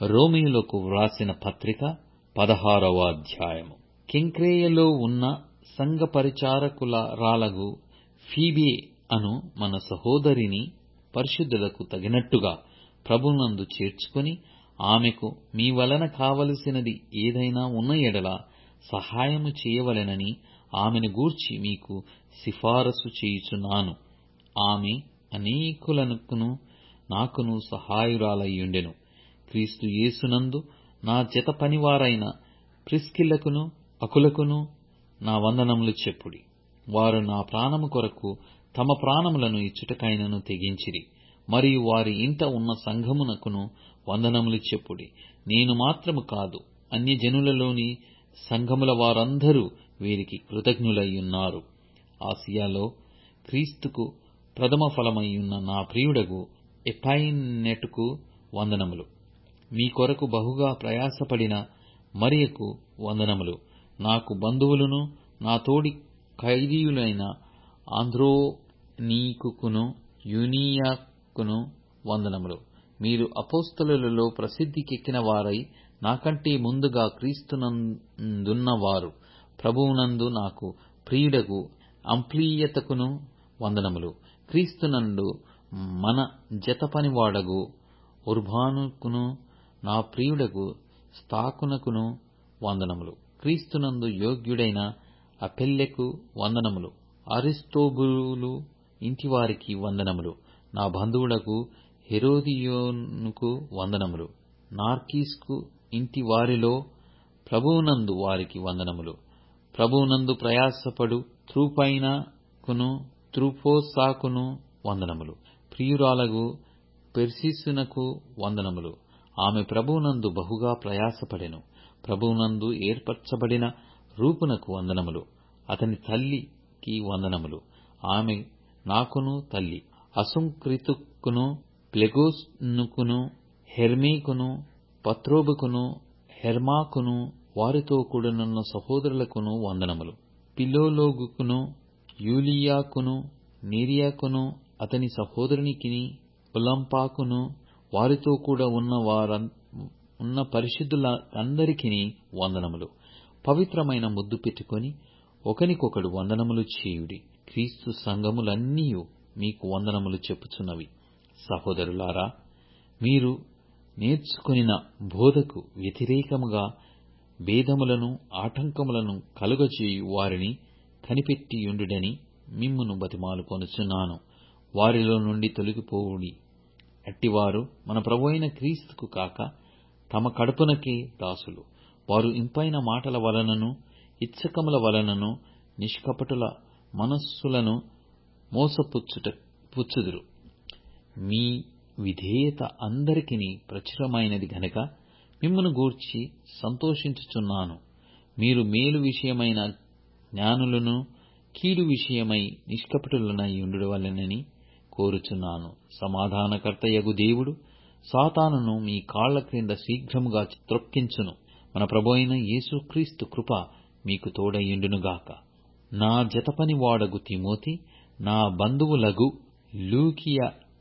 రోమీయులకు వ్రాసిన పత్రిక పదహారవ అధ్యాయము కెంక్రేయలో ఉన్న సంఘ పరిచారకులరాలగు ఫీబే అను మన సహోదరిని పరిశుద్ధులకు తగినట్టుగా ప్రభునందు చేర్చుకొని ఆమెకు మీ వలన కావలసినది ఏదైనా ఉన్న ఎడల సహాయము చేయవలెనని ఆమెను గూర్చి మీకు సిఫారసు చేయుచున్నాను ఆమె అనేకులకును నాకును సహాయురాలయ్యుండెను క్రీస్తు యేసునందు నా జత పనివారైన ప్రిస్కిల్లకును అకులకును నా వందనములు చెప్పుడి వారు నా ప్రాణము కొరకు తమ ప్రాణములను ఇచ్చుటకైనను తెగించిరి మరియు వారి ఇంట ఉన్న సంఘమునకును వందనములు చెప్పుడి నేను మాత్రము కాదు అన్యజనులలోని సంఘముల వారందరూ వీరికి కృతజ్ఞులయ్యున్నారు ఆసియాలో క్రీస్తుకు ప్రథమ ఫలమయ్యున్న నా ప్రియుడగు ఎపైనెటుకు వందనములు మీ కొరకు బహుగా ప్రయాసపడిన మరియకు వందనములు నాకు బంధువులును నా తోడి ఖైదీయులైన ఆంద్రోనీకును యూనియాకును వందనములు మీరు అపోస్తలులలో ప్రసిద్ధికెక్కిన వారై నాకంటే ముందుగా క్రీస్తునందున్నవారు ప్రభువునందు నాకు ప్రియుడగు అంప్లీయతకును వందనములు క్రీస్తునందు మన జతపనివాడగు ఉర్బానుకును నా ప్రియుడగు స్తాకునకును వందనములు క్రీస్తునందు యోగ్యుడైన అపెల్లెకు వందనములు అరిస్టోబులు ఇంటివారికి వందనములు నా బంధువుడగు హెరోదియోనుకు వందనములు నార్కీస్కు ఇంటి వారిలో ప్రభువునందు వారికి వందనములు ప్రభువునందు ప్రయాసపడు త్రూపైనకును త్రూఫోసాకును వందనములు ప్రియురాలగు పెర్సిస్సునకు వందనములు ఆమె ప్రభువునందు బహుగా ప్రయాసపడెను ప్రభువునందు ఏర్పరచబడిన రూపునకు వందనములు అతని తల్లికి వందనములు ఆమె నాకును తల్లి అసుంక్రితుకును ప్లెగోనుకును హెర్మేకును పత్రోబుకును హెర్మాకును వారితో కూడనున్న సహోదరులకును వందనములు పిలోలోగుకును యూలియాకును నేరియాకును అతని సహోదరునికిని ఉలంపాకును వారితో కూడా ఉన్న వార ఉన్న పరిశుద్ధులందరికిని వందనములు పవిత్రమైన ముద్దు పెట్టుకొని ఒకనికొకడు వందనములు చేయుడి క్రీస్తు సంఘములన్నీయు మీకు వందనములు చెప్పుచున్నవి సహోదరులారా మీరు నేర్చుకొనిన బోధకు వ్యతిరేకముగా భేదములను ఆటంకములను కలుగచేయు వారిని కనిపెట్టియుండుడని మిమ్మును బతిమాలుకొనుచున్నాను వారిలో నుండి తొలగిపోవుడి అట్టివారు మన ప్రభువైన క్రీస్తుకు కాక తమ కడుపునకే దాసులు వారు ఇంపైన మాటల వలనను ఇచ్చకముల వలనను నిష్కపటుల మనస్సులను మోసపుచ్చుట పుచ్చుదురు మీ విధేయత అందరికిని ప్రచురమైనది గనక మిమ్మును గూర్చి సంతోషించుచున్నాను మీరు మేలు విషయమైన జ్ఞానులను కీడు విషయమై నిష్కపటులనై ఉండువలెనని కోరుచున్నాను సమాధానకర్తయగు దేవుడు సాతానును మీ కాళ్ల క్రింద శీఘ్రముగా త్రొక్కించును మన ప్రభువైన యేసుక్రీస్తు కృప మీకు తోడయుండునుగాక నా జతపని వాడగు తిమోతి నా బంధువులగు లూకియ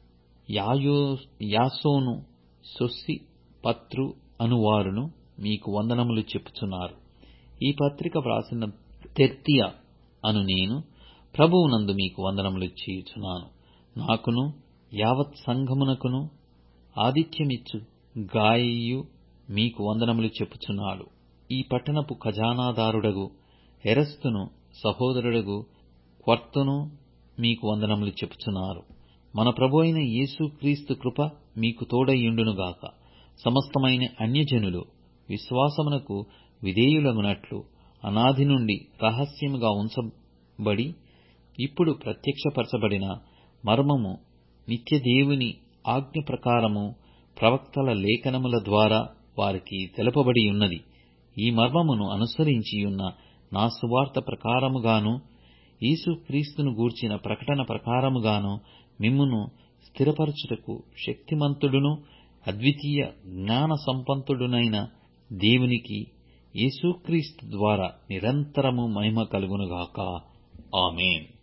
యాసోను సొస్సి పత్రు అనువారును మీకు వందనములు చెప్పుచున్నారు ఈ పత్రిక వ్రాసిన తెర్తియ అను నేను ప్రభువునందు మీకు వందనములు చేయుచున్నాను నాకును యావత్ సంఘమునకును ఆతిథ్యమిచ్చు గాయు మీకు వందనములు చెప్పుచున్నాడు ఈ పట్టణపు ఖజానాదారుడగు ఎరస్తును సహోదరుడగు క్వర్తును మీకు వందనములు చెప్పుచున్నారు మన ప్రభువైన యేసుక్రీస్తు కృప మీకు తోడయుండునుగాక సమస్తమైన అన్యజనులు విశ్వాసమునకు విధేయులగునట్లు అనాది నుండి రహస్యముగా ఉంచబడి ఇప్పుడు ప్రత్యక్షపరచబడిన మర్మము నిత్యదేవుని ఆజ్ఞ ప్రకారము ప్రవక్తల లేఖనముల ద్వారా వారికి తెలుపబడి ఉన్నది ఈ మర్మమును అనుసరించియున్న నా సువార్త ప్రకారముగాను యేసుక్రీస్తును గూర్చిన ప్రకటన ప్రకారముగాను మిమ్మును స్థిరపరచుటకు శక్తిమంతుడును అద్వితీయ జ్ఞాన సంపన్నుడునైన దేవునికి యేసుక్రీస్తు ద్వారా నిరంతరము మహిమ కలుగునుగాక ఆమేన్